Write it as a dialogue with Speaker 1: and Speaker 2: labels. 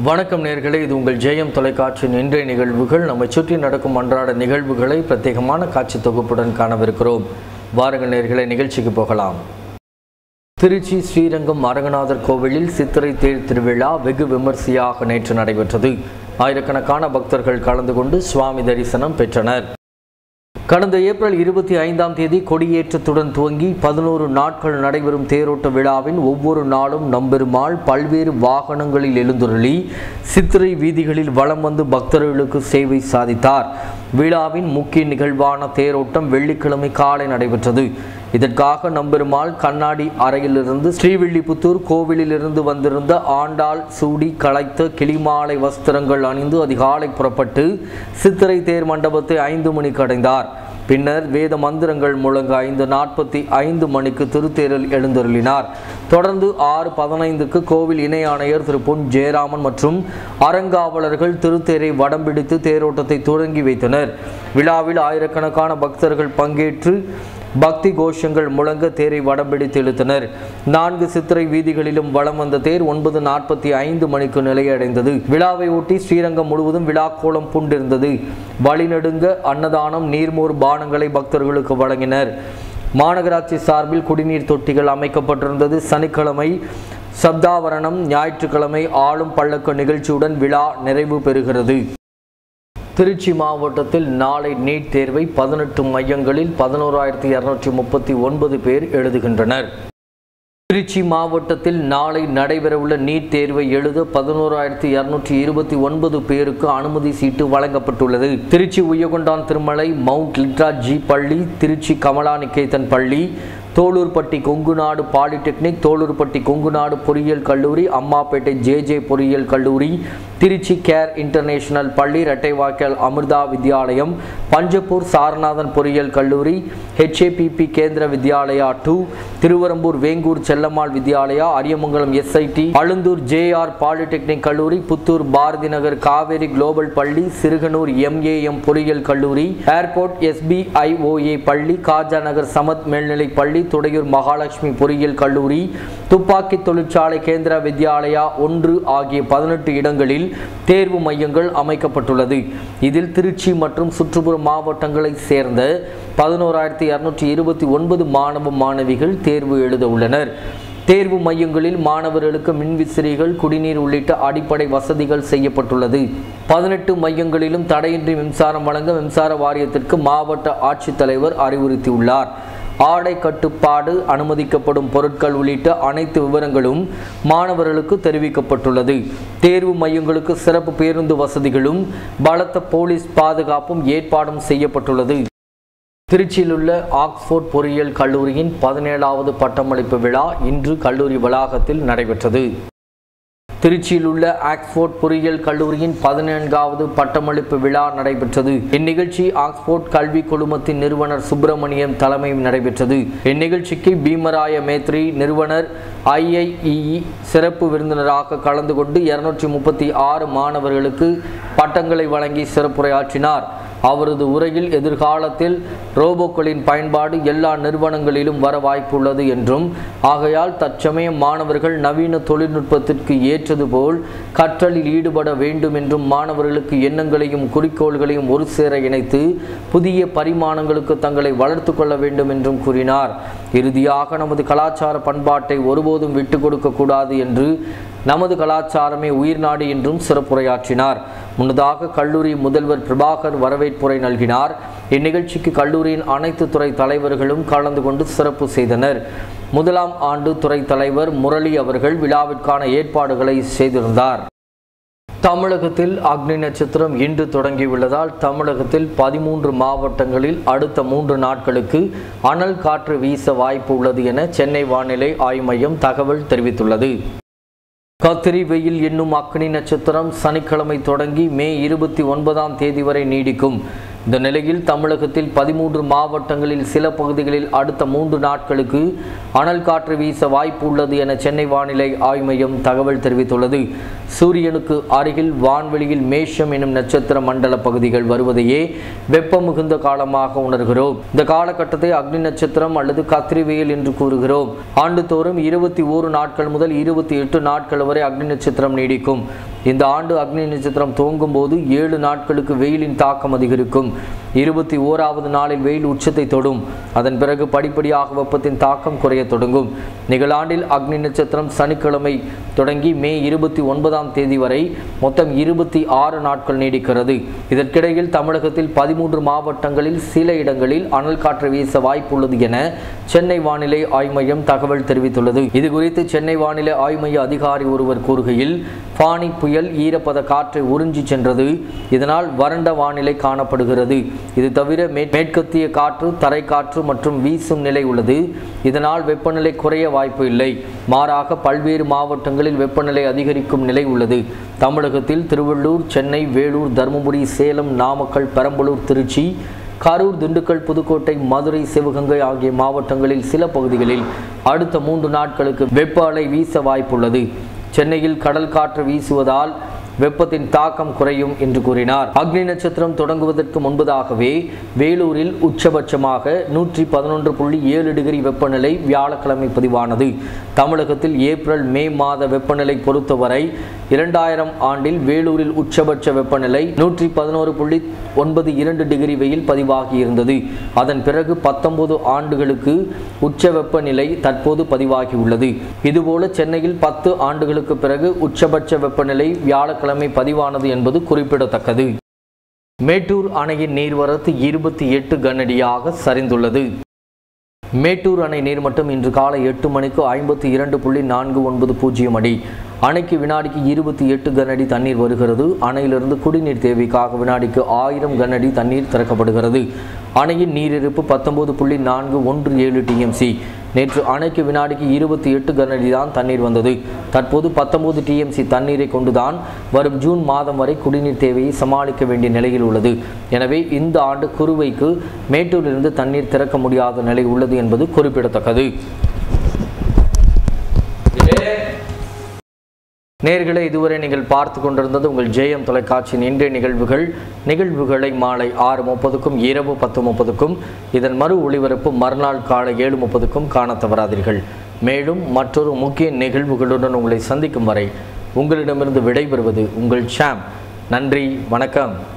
Speaker 1: வணக்கம் நேர்களே இது உங்கள் ஜெயம் தொலைக்காட்சியின் இன்றைய நிகழ்வுகள் நம்மை சுற்றி நடக்கும் அன்றாட நிகழ்வுகளை பிரத்யேகமான காட்சி தொகுப்புடன் காணவிருக்கிறோம் வாருங்கள் நேர்களே நிகழ்ச்சிக்கு போகலாம் திருச்சி ஸ்ரீரங்கம் அரங்கநாதர் கோவிலில் சித்திரை தேர் திருவிழா வெகு விமர்சையாக நேற்று நடைபெற்றது ஆயிரக்கணக்கான பக்தர்கள் கலந்து கொண்டு சுவாமி தரிசனம் பெற்றனர் கடந்த ஏப்ரல் இருபத்தி ஐந்தாம் தேதி கொடியேற்றத்துடன் துவங்கி பதினோரு நாட்கள் நடைபெறும் தேரோட்ட விழாவின் ஒவ்வொரு நாளும் நம்பெருமாள் பல்வேறு வாகனங்களில் எழுந்துருளி சித்திரை வீதிகளில் வலம் வந்து பக்தர்களுக்கு சேவை சாதித்தார் விழாவின் முக்கிய நிகழ்வான தேரோட்டம் வெள்ளிக்கிழமை காலை நடைபெற்றது இதற்காக நம்பெருமாள் கண்ணாடி அறையிலிருந்து ஸ்ரீவில்லிபுத்தூர் கோவிலிலிருந்து வந்திருந்த ஆண்டாள் சூடி களைத்த கிளிமாலை வஸ்திரங்கள் அணிந்து அதிகாலை புறப்பட்டு சித்திரை தேர் மண்டபத்தை ஐந்து மணிக்கு அடைந்தார் பின்னர் வேத மந்திரங்கள் முழங்க ஐந்து நாற்பத்தி ஐந்து மணிக்கு திருத்தேரில் எழுந்தருளினார் தொடர்ந்து ஆறு பதினைந்துக்கு கோவில் இணை ஆணையர் திரு பொன் ஜெயராமன் மற்றும் அறங்காவலர்கள் திருத்தேரை வடம் பிடித்து தேரோட்டத்தை தொடங்கி வைத்தனர் விழாவில் ஆயிரக்கணக்கான பக்தர்கள் பங்கேற்று பக்தி கோஷங்கள் முழங்க தேரை வடம் பிடித்து இழுத்தனர் நான்கு சித்திரை வீதிகளிலும் வலம் வந்த தேர் ஒன்பது நாற்பத்தி ஐந்து மணிக்கு நிலையடைந்தது விழாவை ஒட்டி ஸ்ரீரங்கம் முழுவதும் விழா கோலம் பூண்டிருந்தது வழிநெடுங்க அன்னதானம் நீர்மோர் பானங்களை பக்தர்களுக்கு வழங்கினர் மாநகராட்சி சார்பில் குடிநீர் தொட்டிகள் அமைக்கப்பட்டிருந்தது சனிக்கிழமை சப்தாவரணம் ஞாயிற்றுக்கிழமை ஆளும் பள்ளக்கு நிகழ்ச்சியுடன் விழா நிறைவு பெறுகிறது திருச்சி மாவட்டத்தில் நாளை நீட் தேர்வை பதினெட்டு மையங்களில் பதினோராயிரத்தி இரநூற்றி முப்பத்தி ஒன்பது பேர் எழுதுகின்றனர் திருச்சி மாவட்டத்தில் நாளை நடைபெறவுள்ள நீட் தேர்வை எழுத பதினோராயிரத்தி இருநூற்றி இருபத்தி ஒன்பது பேருக்கு அனுமதி சீட்டு வழங்கப்பட்டுள்ளது Trichy Uyyakondan Thirumalai mount Litera Zee பள்ளி திருச்சி கமலா நிகேதன் பள்ளி தோளூர்பட்டி கொங்குநாடு பாலிடெக்னிக் தோளூர்பட்டி கொங்குநாடு பொறியியல் கல்லூரி அம்மாப்பேட்டை ஜே ஜே பொறியியல் கல்லூரி திருச்சி கேர் இன்டர்நேஷனல் பள்ளி இரட்டைவாய்க்கால் அமிர்தா வித்யாலயம் பஞ்சப்பூர் சாரநாதன் பொறியியல் கல்லூரி HAPP Kendriya Vidyalaya two Thiruverumbur Vengur Sellammal Vidyalaya Ariyamangalam SIT Alundur JR polytechnic கல்லூரி புத்தூர் பாரதி நகர் காவேரி குளோபல் பள்ளி சிறுகனூர் எம்ஏஎம் பொறியியல் கல்லூரி ஏர்போர்ட் எஸ்பிஐஓஏ பள்ளி காஜா நகர் சமத் மேல்நிலைப் பள்ளி துடையூர் மகாலட்சுமி பொறியியல் கல்லூரி துப்பாக்கி தொழிற்சாலை கேந்திர வித்யாலயா ஒன்று ஆகிய பதினெட்டு இடங்களில் தேர்வு மையங்கள் அமைக்கப்பட்டுள்ளது இதில் திருச்சி மற்றும் சுற்றுப்புற மாவட்டங்களைச் சேர்ந்த பதினோராயிரத்தி இருநூற்றி இருபத்தி ஒன்பது மாணவ மாணவிகள் தேர்வு எழுத உள்ளனர் தேர்வு மையங்களில் மாணவர்களுக்கு மின்விசிறிகள் குடிநீர் உள்ளிட்ட அடிப்படை வசதிகள் செய்யப்பட்டுள்ளது பதினெட்டு மையங்களிலும் தடையின்றி மின்சாரம் வழங்க மின்சார வாரியத்திற்கு மாவட்ட ஆட்சித்தலைவர் அறிவுறுத்தியுள்ளார் ஆடை கட்டுப்பாடு அனுமதிக்கப்படும் பொருட்கள் உள்ளிட்ட அனைத்து விவரங்களும் மாணவர்களுக்கு தெரிவிக்கப்பட்டுள்ளது தேர்வு மையங்களுக்கு சிறப்பு பேருந்து வசதிகளும் பலத்த போலீஸ் பாதுகாப்பும் ஏற்பாடும் செய்யப்பட்டுள்ளது திருச்சியில் உள்ள ஆக்ஸ்போர்ட் பொறியியல் கல்லூரியின் பதினேழாவது பட்டமளிப்பு விழா இன்று கல்லூரி வளாகத்தில் நடைபெற்றது திருச்சியில் உள்ள ஆக்ஸ்போர்ட் பொறியியல் கல்லூரியின் பதினான்காவது பட்டமளிப்பு விழா நடைபெற்றது இந்நிகழ்ச்சி ஆக்ஸ்போர்ட் கல்வி குழுமத்தின் நிறுவனர் சுப்பிரமணியம் தலைமையில் நடைபெற்றது இந்நிகழ்ச்சிக்கு பீமராய மேத்ரி நிறுவனர் ஐஐஇஇ சிறப்பு விருந்தினராக கலந்து கொண்டு இருநூற்றி முப்பத்தி ஆறு மாணவர்களுக்கு பட்டங்களை வழங்கி சிறப்புரையாற்றினார் அவரது உரையில் எதிர்காலத்தில் ரோபோக்களின் பயன்பாடு எல்லா நிறுவனங்களிலும் வர வாய்ப்புள்ளது என்றும் ஆகையால் தற்சமயம் மாணவர்கள் நவீன தொழில்நுட்பத்திற்கு ஏற்றது போல் கற்றலில் ஈடுபட வேண்டும் என்றும் மாணவர்களுக்கு எண்ணங்களையும் குறிக்கோள்களையும் ஒரு சேர இணைத்து புதிய பரிமாணங்களுக்கு தங்களை வளர்த்து கொள்ள வேண்டும் என்றும் கூறினார் இறுதியாக நமது கலாச்சார பண்பாட்டை ஒருபோதும் விட்டு கொடுக்க கூடாது என்று நமது கலாச்சாரமே உயிர்நாடு என்றும் சிறப்புரையாற்றினார் முன்னதாக கல்லூரி முதல்வர் பிரபாகர் வரவேற்புரை நல்கினார் இந்நிகழ்ச்சிக்கு கல்லூரியின் அனைத்து துறை தலைவர்களும் கலந்து கொண்டு சிறப்பு செய்தனர் முதலாம் ஆண்டு துறை தலைவர் முரளி அவர்கள் விழாவிற்கான ஏற்பாடுகளை செய்திருந்தார் தமிழகத்தில் அக்னி நட்சத்திரம் இன்று தொடங்கியுள்ளதால் தமிழகத்தில் பதிமூன்று மாவட்டங்களில் அடுத்த மூன்று நாட்களுக்கு அனல் காற்று வீச வாய்ப்பு உள்ளது என சென்னை வானிலை ஆய்வு மையம் தகவல் தெரிவித்துள்ளது கத்திரி வெயில் என்னும் அக்னி நட்சத்திரம் சனிக்கிழமை தொடங்கி மே இருபத்தி ஒன்பதாம் தேதி வரை நீடிக்கும் இந்த நிலையில் தமிழகத்தில் பதிமூன்று மாவட்டங்களில் சில பகுதிகளில் அடுத்த மூன்று நாட்களுக்கு அனல் காற்று வீச வாய்ப்பு உள்ளது என சென்னை வானிலை ஆய்வு மையம் தகவல் தெரிவித்துள்ளது சூரியனுக்கு அருகில் வான்வெளியில் மேஷம் எனும் நட்சத்திர மண்டல பகுதிகள் வருவதையே வெப்பம் மிகுந்த காலமாக உணர்கிறோம் இந்த காலகட்டத்தை அக்னி நட்சத்திரம் அல்லது கத்திரி வெயில் என்று கூறுகிறோம் ஆண்டுதோறும் இருபத்தி ஓரு நாட்கள் முதல் இருபத்தி எட்டு நாட்கள் வரை அக்னி நட்சத்திரம் நீடிக்கும் இந்த ஆண்டு அக்னி நட்சத்திரம் துவங்கும் போது ஏழு நாட்களுக்கு வெயிலின் தாக்கம் அதிகரிக்கும் இருபத்தி ஓராவது நாளில் வெயில் உச்சத்தை தொடும் அதன் பிறகு படிப்படியாக வெப்பத்தின் தாக்கம் குறைய தொடங்கும் நிகழாண்டில் அக்னி நட்சத்திரம் சனிக்கிழமை தொடங்கி மே இருபத்தி ஒன்பதாம் தேதி வரை மொத்தம் இருபத்தி ஆறு நாட்கள் நீடிக்கிறது இதற்கிடையில் தமிழகத்தில் பதிமூன்று மாவட்டங்களில் சில இடங்களில் அனல் காற்று வீச வாய்ப்புள்ளது என சென்னை வானிலை ஆய்வு மையம் தகவல் தெரிவித்துள்ளது இது குறித்து சென்னை வானிலை ஆய்வு மைய அதிகாரி ஒருவர் கூறுகையில் ஃபானி புயல் ஈரப்பத காற்றை உறிஞ்சி சென்றது இதனால் வறண்ட வானிலை காணப்படுகிறது இது தவிர மே- மேற்கத்திய காற்று தரைக்காற்று மற்றும் வீசும் நிலை உள்ளது இதனால் வெப்பநிலை குறைய வாய்ப்பு இல்லை மாறாக பல்வேறு மாவட்டங்களில் வெப்பநிலை அதிகரிக்கும் நிலை உள்ளது தமிழகத்தில் திருவள்ளூர் சென்னை வேலூர் தருமபுரி சேலம் நாமக்கல் பெரம்பலூர் திருச்சி கரூர் திண்டுக்கல் புதுக்கோட்டை மதுரை சிவகங்கை ஆகிய மாவட்டங்களில் சில பகுதிகளில் அடுத்த மூன்று நாட்களுக்கு வெப்ப அலை வீச வாய்ப்புள்ளது சென்னையில் கடல் காற்று வீசுவதால் வெப்பத்தின் தாக்கம் குறையும் என்று கூறினார் அக்னி நட்சத்திரம் தொடங்குவதற்கு முன்பதாகவே வேலூரில் உச்சபட்சமாக நூற்றி பதினொன்று புள்ளி ஏழு டிகிரி வெப்பநிலை வியாழக்கிழமை பதிவானது தமிழகத்தில் ஏப்ரல் மே மாத வெப்பநிலை பொறுத்தவரை இரண்டாயிரம் ஆண்டில் வேலூரில் உச்சபட்ச வெப்பநிலை நூற்றி பதினோரு புள்ளி ஒன்பது இரண்டு டிகிரி வெயில் பதிவாகி இருந்தது அதன் பிறகு பத்தொன்பது ஆண்டுகளுக்கு உச்ச வெப்பநிலை தற்போது பதிவாகியுள்ளது இதுபோல சென்னையில் பத்து ஆண்டுகளுக்கு பிறகு உச்சபட்ச வெப்பநிலை வியாழக்கிழமை பதிவானது என்பது குறிப்பிடத்தக்கது மேட்டூர் அணையின் நீர்வரத்து இருபத்தி எட்டு கனஅடியாக சரிந்துள்ளது மேட்டூர் அணை நீர்மட்டம் இன்று காலை எட்டு மணிக்கு ஐம்பத்தி இரண்டு புள்ளி நான்கு ஒன்பது பூஜ்ஜியம் அடி அணைக்கு வினாடிக்கு இருபத்தி எட்டு கனஅடி தண்ணீர் வருகிறது அணையிலிருந்து குடிநீர் தேவைக்காக வினாடிக்கு ஆயிரம் கனஅடி தண்ணீர் திறக்கப்படுகிறது அணையின் நீரிருப்பு பத்தொன்பது புள்ளி நான்கு ஒன்று ஏழு டிஎம்சி நேற்று அணைக்கு வினாடிக்கு இருபத்தி எட்டு கனஅடி தான் தண்ணீர் வந்தது தற்போது பத்தொன்பது டிஎம்சி தண்ணீரை கொண்டுதான் வரும் ஜூன் மாதம் வரை குடிநீர் தேவையை சமாளிக்க வேண்டிய நிலையில் உள்ளது எனவே இந்த ஆண்டு குறுவைக்கு மேட்டூரிலிருந்து தண்ணீர் திறக்க முடியாத நிலை உள்ளது என்பது குறிப்பிடத்தக்கது நேர்களை இதுவரை நீங்கள் பார்த்து கொண்டிருந்தது உங்கள் ஜேஎம் தொலைக்காட்சியின் இன்றைய நிகழ்வுகள் நிகழ்வுகளை மாலை ஆறு முப்பதுக்கும் இரவு பத்து முப்பதுக்கும் இதன் மறு ஒளிபரப்பு மறுநாள் காலை ஏழு முப்பதுக்கும் காண தவறாதீர்கள் மேலும் மற்றொரு முக்கிய நிகழ்வுகளுடன் உங்களை சந்திக்கும் வரை உங்களிடமிருந்து விடைபெறுவது உங்கள் ஷாம் நன்றி வணக்கம்